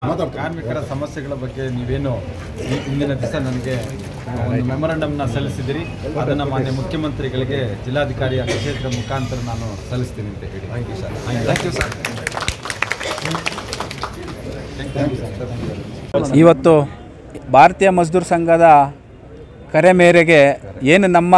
ಕಾರ್ಮಿಕರ ಸಮಸ್ಯೆಗಳ ಬಗ್ಗೆ ನೀವೇನು ಈ ಇಂದಿನ ದಿವಸ ನನಗೆ ಒಂದು ಮೆಮೊರಂಡಮ್ನ ಸಲ್ಲಿಸಿದಿರಿ ಅದನ್ನು ಮಾನ್ಯ ಮುಖ್ಯಮಂತ್ರಿಗಳಿಗೆ ಜಿಲ್ಲಾಧಿಕಾರಿಯ ಕಚೇರಿಯ ಮುಖಾಂತರ ನಾನು ಸಲ್ಲಿಸ್ತೀನಿ ಅಂತ ಹೇಳಿ thank you sir thank you sir thank you sir ಇವತ್ತು ಭಾರತೀಯ ಮಜ್ದೂರ್ ಸಂಘದ ಕರೆ ಮೇರೆಗೆ ಏನು ನಮ್ಮ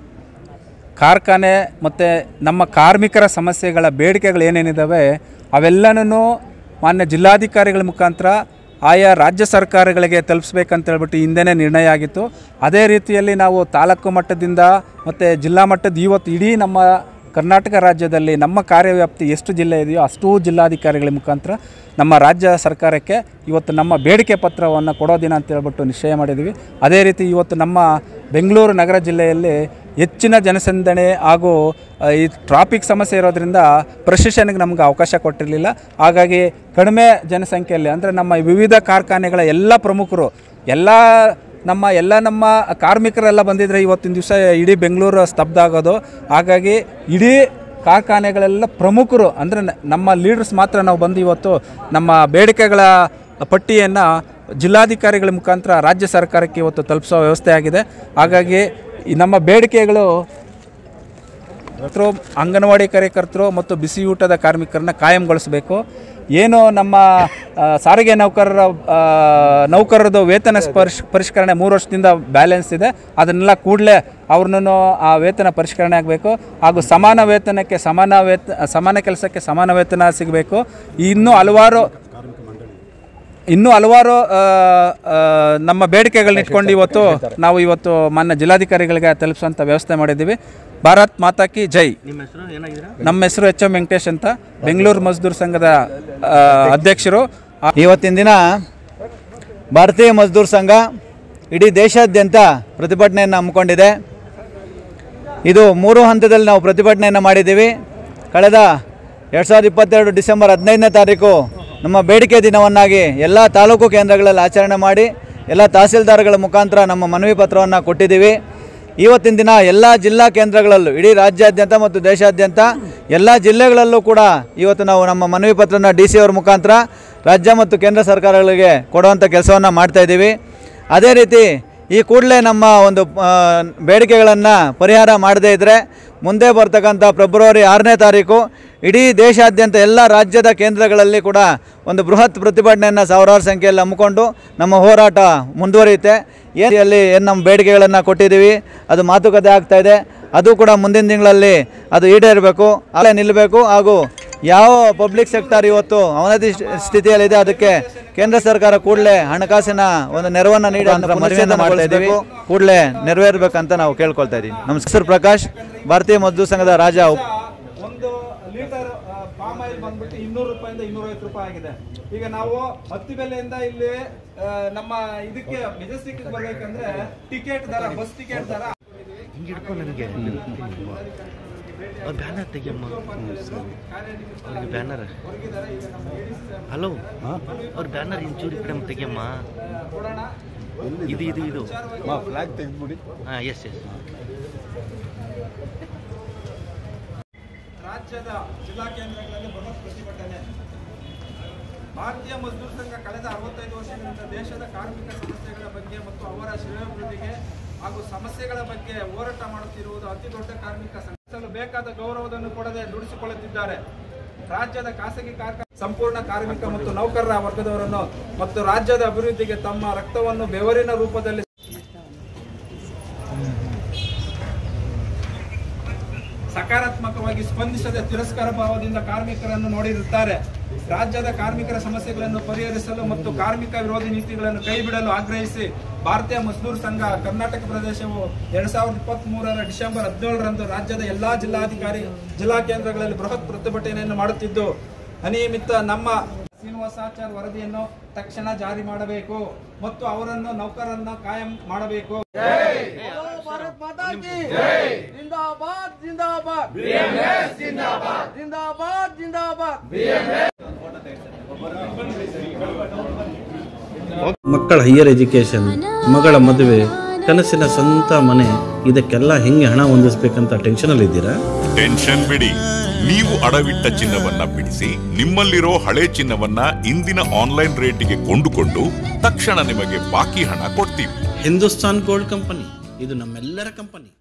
ಕಾರ್ಖಾನೆ ಮತ್ತು ನಮ್ಮ ಕಾರ್ಮಿಕರ ಸಮಸ್ಯೆಗಳ ಬೇಡಿಕೆಗಳು ಏನೇನಿದ್ದಾವೆ ಅವೆಲ್ಲನೂ ಮಾನ್ಯ ಜಿಲ್ಲಾಧಿಕಾರಿಗಳ ಮುಖಾಂತರ ಆಯಾ ರಾಜ್ಯ ಸರ್ಕಾರಗಳಿಗೆ ತಲುಪಿಸ್ಬೇಕಂತ ಹೇಳ್ಬಿಟ್ಟು ಹಿಂದೆನೇ ನಿರ್ಣಯ ಆಗಿತ್ತು ಅದೇ ರೀತಿಯಲ್ಲಿ ನಾವು ತಾಲೂಕು ಮಟ್ಟದಿಂದ ಮತ್ತು ಜಿಲ್ಲಾ ಮಟ್ಟದ ಇವತ್ತು ಇಡೀ ನಮ್ಮ ಕರ್ನಾಟಕ ರಾಜ್ಯದಲ್ಲಿ ನಮ್ಮ ಕಾರ್ಯವ್ಯಾಪ್ತಿ ಎಷ್ಟು ಜಿಲ್ಲೆ ಇದೆಯೋ ಅಷ್ಟೂ ಜಿಲ್ಲಾಧಿಕಾರಿಗಳ ಮುಖಾಂತರ ನಮ್ಮ ರಾಜ್ಯ ಸರ್ಕಾರಕ್ಕೆ ಇವತ್ತು ನಮ್ಮ ಬೇಡಿಕೆ ಪತ್ರವನ್ನು ಕೊಡೋ ದಿನ ಅಂತ ಹೇಳ್ಬಿಟ್ಟು ನಿಶ್ಚಯ ಮಾಡಿದ್ದೀವಿ ಅದೇ ರೀತಿ ಇವತ್ತು ನಮ್ಮ ಬೆಂಗಳೂರು ನಗರ ಜಿಲ್ಲೆಯಲ್ಲಿ ಹೆಚ್ಚಿನ ಜನಸಂದಣಿ ಹಾಗೂ ಆ, ಈ ಟ್ರಾಫಿಕ್ ಸಮಸ್ಯೆ ಇರೋದ್ರಿಂದ ಪ್ರಶಾಸನಿಗೆ ನಮ್ಗೆ ಅವಕಾಶ ಕೊಟ್ಟಿರಲಿಲ್ಲ ಹಾಗಾಗಿ ಕಡಿಮೆ ಜನಸಂಖ್ಯೆಯಲ್ಲಿ ಅಂದರೆ ನಮ್ಮ ವಿವಿಧ ಕಾರ್ಖಾನೆಗಳ ಎಲ್ಲ ಪ್ರಮುಖರು ಎಲ್ಲ ನಮ್ಮ ಎಲ್ಲ ನಮ್ಮ ಕಾರ್ಮಿಕರೆಲ್ಲ ಬಂದಿದ್ರೆ ಇವತ್ತಿನ ದಿವಸ ಇಡೀ ಬೆಂಗಳೂರು ಸ್ತಬ್ಧ ಆಗೋದು ಹಾಗಾಗಿ ಇಡೀ ಕಾರ್ಖಾನೆಗಳೆಲ್ಲ ಪ್ರಮುಖರು ಅಂದರೆ ನ- ನಮ್ಮ ಲೀಡರ್ಸ್ ಮಾತ್ರ ನಾವು ಬಂದು ಇವತ್ತು ನಮ್ಮ ಬೇಡಿಕೆಗಳ ಪಟ್ಟಿಯನ್ನು ಜಿಲ್ಲಾಧಿಕಾರಿಗಳ ಮುಖಾಂತರ ರಾಜ್ಯ ಸರ್ಕಾರಕ್ಕೆ ಇವತ್ತು ತಲುಪಿಸೋ ವ್ಯವಸ್ಥೆ ಆಗಿದೆ ಹಾಗಾಗಿ ಈ ನಮ್ಮ ಬೇಡಿಕೆಗಳು ಕಾರ್ಯಕರ್ತರು ಅಂಗನವಾಡಿ ಕಾರ್ಯಕರ್ತರು ಮತ್ತು ಬಿಸಿ ಊಟದ ಕಾರ್ಮಿಕರನ್ನ ಕಾಯಂಗೊಳಿಸಬೇಕು ಏನು ನಮ್ಮ ಆ, ಸಾರಿಗೆ ನೌಕರರ ಆ, ನೌಕರರದು ವೇತನ ಸ್ಪರ್ಶ ಪರಿಷ್ಕರಣೆ ಮೂರು ವರ್ಷದಿಂದ ಬ್ಯಾಲೆನ್ಸ್ ಇದೆ ಅದನ್ನೆಲ್ಲ ಕೂಡಲೇ ಅವ್ರನ್ನೂ ಆ ವೇತನ ಪರಿಷ್ಕರಣೆ ಆಗಬೇಕು ಹಾಗೂ ಸಮಾನ ವೇತನಕ್ಕೆ ಸಮಾನ ವೇತ ಸಮಾನ ಕೆಲಸಕ್ಕೆ ಸಮಾನ ವೇತನ ಸಿಗಬೇಕು ಇನ್ನೂ ಹಲವಾರು ಇನ್ನೂ ಹಲವಾರು ಆ, ಆ, ನಮ್ಮ ಬೇಡಿಕೆಗಳನ್ನ ಇಟ್ಕೊಂಡು ಇವತ್ತು ನಾವು ಇವತ್ತು ಮಾನ್ಯ ಜಿಲ್ಲಾಧಿಕಾರಿಗಳಿಗೆ ತಲುಪಿಸುವಂಥ ವ್ಯವಸ್ಥೆ ಮಾಡಿದ್ದೀವಿ ಭಾರತ್ ಮಾತಾ ಕಿ ಜೈ ನಮ್ಮ ಹೆಸರು ಎಚ್ ಎಂ ವೆಂಕಟೇಶ್ ಅಂತ ಬೆಂಗಳೂರು ಮಜ್ದೂರ್ ಸಂಘದ ಆ, ಅಧ್ಯಕ್ಷರು ಆ- ಇವತ್ತಿನ ದಿನ ಭಾರತೀಯ ಮಜ್ದೂರ್ ಸಂಘ ಇಡೀ ದೇಶಾದ್ಯಂತ ಪ್ರತಿಭಟನೆಯನ್ನು ಹಮ್ಮಿಕೊಂಡಿದೆ ಇದು ಮೂರು ಹಂತದಲ್ಲಿ ನಾವು ಪ್ರತಿಭಟನೆಯನ್ನು ಮಾಡಿದ್ದೀವಿ ಕಳೆದ ಎರಡು ಸಾವಿರದ ಇಪ್ಪತ್ತೆರಡು ಡಿಸೆಂಬರ್ ಹದಿನೈದನೇ ತಾರೀಕು ನಮ್ಮ ಬೇಡಿಕೆ ದಿನವನ್ನಾಗಿ ಎಲ್ಲ ತಾಲೂಕು ಕೇಂದ್ರಗಳಲ್ಲಿ ಆಚರಣೆ ಮಾಡಿ ಎಲ್ಲ ತಹಸೀಲ್ದಾರ್ಗಳ ಮುಖಾಂತರ ನಮ್ಮ ಮನವಿ ಪತ್ರವನ್ನು ಕೊಟ್ಟಿದ್ದೀವಿ ಇವತ್ತಿನ ದಿನ ಎಲ್ಲ ಜಿಲ್ಲಾ ಕೇಂದ್ರಗಳಲ್ಲೂ ಇಡೀ ರಾಜ್ಯಾದ್ಯಂತ ಮತ್ತು ದೇಶಾದ್ಯಂತ ಎಲ್ಲ ಜಿಲ್ಲೆಗಳಲ್ಲೂ ಕೂಡ ಇವತ್ತು ನಾವು ನಮ್ಮ ಮನವಿ ಪತ್ರನ ಡಿ ಸಿ ಅವ್ರ ಮುಖಾಂತರ ರಾಜ್ಯ ಮತ್ತು ಕೇಂದ್ರ ಸರ್ಕಾರಗಳಿಗೆ ಕೊಡುವಂಥ ಕೆಲಸವನ್ನು ಮಾಡ್ತಾ ಇದ್ದೀವಿ ಅದೇ ರೀತಿ ಈ ಕೂಡಲೇ ನಮ್ಮ ಒಂದು ಬೇಡಿಕೆಗಳನ್ನು ಪರಿಹಾರ ಮಾಡದೇ ಇದ್ದರೆ ಮುಂದೆ ಬರ್ತಕ್ಕಂಥ ಫೆಬ್ರವರಿ ಆರನೇ ತಾರೀಕು ಇಡೀ ದೇಶಾದ್ಯಂತ ಎಲ್ಲ ರಾಜ್ಯದ ಕೇಂದ್ರಗಳಲ್ಲಿ ಕೂಡ ಒಂದು ಬೃಹತ್ ಪ್ರತಿಭಟನೆಯನ್ನು ಸಾವಿರಾರು ಸಂಖ್ಯೆಯಲ್ಲಿ ಹಮ್ಮಿಕೊಂಡು ನಮ್ಮ ಹೋರಾಟ ಮುಂದುವರಿಯುತ್ತೆ ಏನಲ್ಲಿ ಏನು ನಮ್ಮ ಬೇಡಿಕೆಗಳನ್ನು ಕೊಟ್ಟಿದ್ದೀವಿ ಅದು ಮಾತುಕತೆ ಆಗ್ತಾ ಇದೆ ಅದು ಕೂಡ ಮುಂದಿನ ತಿಂಗಳಲ್ಲಿ ಅದು ಈಡೇರಬೇಕು ಅಲ್ಲೇ ನಿಲ್ಲಬೇಕು ಹಾಗೂ ಯಾವ ಪಬ್ಲಿಕ್ ಸೆಕ್ಟರ್ ಇವತ್ತು ಅವನತಿ ಸ್ಥಿತಿಯಲ್ಲಿದೆ ಅದಕ್ಕೆ ಕೇಂದ್ರ ಸರ್ಕಾರ ಕೂಡಲೇ ಹಣಕಾಸಿನ ಒಂದು ನೆರವನ್ನು ನೀಡಿ ಅಂತ ಮನವಿಯನ್ನು ಮಾಡ್ತಾ ಇದ್ದೀವಿ ಕೂಡಲೇ ನೆರವೇರಬೇಕಂತ ನಾವು ಕೇಳ್ಕೊಳ್ತಾ ಇದ್ದೀವಿ ನಮ್ಮ ಹೆಸರು ಪ್ರಕಾಶ್ ಭಾರತೀಯ ಮಜ್ದೂರ್ ಸಂಘದ ರಾಜ ಉಪ್- ಒಂದು ಲೀಟರ್ ಪಾಮ್ ಆಯಿಲ್ ಬಂದ್ಬಿಟ್ಟು ಇನ್ನೂರು ರೂಪಾಯಿಂದ ಇನ್ನೂರೈವತ್ತು ರೂಪಾಯಿ ಆಗಿದೆ ಈಗ ನಾವು ಹತ್ತಿ ಬೆಲೆಯಿಂದ ಇಲ್ಲಿ ಆ, ನಮ್ಮ ಇದಕ್ಕೆ ಮೆಜೆಸ್ಟಿಕ್ ಬರ್ಬೇಕಂದ್ರೆ ಟಿಕೆಟ್ ದರ ಬಸ್ ಟಿಕೆಟ್ ದರ ಹಿಂಗಿಡ್ಕೊ ನನಗೆ ಅವ್ರ ಬ್ಯಾನರ್ ತೆಗಿಯಮ್ಮ ಅವ್ರಿಗೆ ಬ್ಯಾನರ್ ಹಲೋ ಅವ್ರ ಬ್ಯಾನರ್ ಇಂಚೂರು ಈ ಕಡೆ ತೆಗಿಯಮ್ಮ ಇದು ಇದು ಇದು ಫ್ಲಾಗ್ ತೆಗೆದ್ಬಿಡಿ ಹಾಂ ಎಸ್ ಎಸ್ ರಾಜ್ಯದ ಜಿಲ್ಲಾ ಕೇಂದ್ರಗಳಲ್ಲಿ ಬೃಹತ್ ಪ್ರತಿಭಟನೆ ಭಾರತೀಯ ಮಜ್ದೂರ್ ಸಂಘ ಕಳೆದ ಅರವತ್ತೈದು ವರ್ಷಗಳಿಂದ ದೇಶದ ಕಾರ್ಮಿಕ ಸಮಸ್ಯೆಗಳ ಬಗ್ಗೆ ಮತ್ತು ಅವರ ಶ್ರೇಯೋಭಿವೃದ್ಧಿಗೆ ಹಾಗೂ ಸಮಸ್ಯೆಗಳ ಬಗ್ಗೆ ಹೋರಾಟ ಮಾಡುತ್ತಿರುವುದು ಅತಿ ದೊಡ್ಡ ಕಾರ್ಮಿಕ ಸಂಘ ಬೇಕಾದ ಗೌರವವನ್ನು ಕೊಡದೆ ದುಡಿಸಿಕೊಳ್ಳುತ್ತಿದ್ದಾರೆ ರಾಜ್ಯದ ಖಾಸಗಿ ಕಾರ್ಖಾನೆ ಸಂಪೂರ್ಣ ಕಾರ್ಮಿಕ ಮತ್ತು ನೌಕರರ ವರ್ಗದವರನ್ನು ಮತ್ತು ರಾಜ್ಯದ ಅಭಿವೃದ್ಧಿಗೆ ತಮ್ಮ ರಕ್ತವನ್ನು ಬೆವರಿನ ರೂಪದಲ್ಲಿ ಸಕಾರಾತ್ಮಕವಾಗಿ ಸ್ಪಂದಿಸದೆ ತಿರಸ್ಕಾರ ಭಾವದಿಂದ ಕಾರ್ಮಿಕರನ್ನು ನೋಡಿರುತ್ತಾರೆ ರಾಜ್ಯದ ಕಾರ್ಮಿಕರ ಸಮಸ್ಯೆಗಳನ್ನು ಪರಿಹರಿಸಲು ಮತ್ತು ಕಾರ್ಮಿಕ ವಿರೋಧಿ ನೀತಿಗಳನ್ನು ಕೈಬಿಡಲು ಆಗ್ರಹಿಸಿ ಭಾರತೀಯ ಮಜ್ದೂರ್ ಸಂಘ ಕರ್ನಾಟಕ ಪ್ರದೇಶವು ಎರಡ್ ಸಾವಿರದ ಇಪ್ಪತ್ತ್ ಮೂರರ ಡಿಸೆಂಬರ್ ಹದಿನೇಳರಂದು ರಾಜ್ಯದ ಎಲ್ಲಾ ಜಿಲ್ಲಾಧಿಕಾರಿ ಜಿಲ್ಲಾ ಕೇಂದ್ರಗಳಲ್ಲಿ ಬೃಹತ್ ಪ್ರತಿಭಟನೆಯನ್ನು ಮಾಡುತ್ತಿದ್ದು ಅನಿಯಮಿತ ನಮ್ಮ ಶ್ರೀನಿವಾಸಾಚಾರ್ ವರದಿಯನ್ನು ತಕ್ಷಣ ಜಾರಿ ಮಾಡಬೇಕು ಮತ್ತು ಅವರನ್ನು ನೌಕರರನ್ನು ಕಾಯಂ ಮಾಡಬೇಕು भारत माता की जिंदाबाद जिंदाबाद जिंदाबाद जिंदाबाद जिंदाबाद ಮಕ್ಕಳ ಹೈಯರ್ ಎಜುಕೇಷನ್ ಮಗಳ ಮದುವೆ ಕನಸಿನ ಸ್ವಂತ ಮನೆ ಇದಕ್ಕೆಲ್ಲ ಹೆಂಗೆ ಹಣ ಹೊಂದಿಸ್ಬೇಕಂತ ಟೆನ್ಷನಲ್ಲಿದ್ದೀರಾ ಟೆನ್ಷನ್ ಬಿಡಿ ನೀವು ಅಡವಿಟ್ಟ ಚಿನ್ನವನ್ನ ಬಿಡಿಸಿ ನಿಮ್ಮಲ್ಲಿರೋ ಹಳೆ ಚಿನ್ನವನ್ನ ಇಂದಿನ ಆನ್ಲೈನ್ ರೇಟಿಗೆ ಕೊಂಡುಕೊಂಡು ತಕ್ಷಣ ನಿಮಗೆ ಬಾಕಿ ಹಣ ಕೊಡ್ತೀವಿ ಹಿಂದೂಸ್ತಾನ್ ಗೋಲ್ಡ್ ಕಂಪನಿ ಇದು ನಮ್ಮೆಲ್ಲರ ಕಂಪನಿ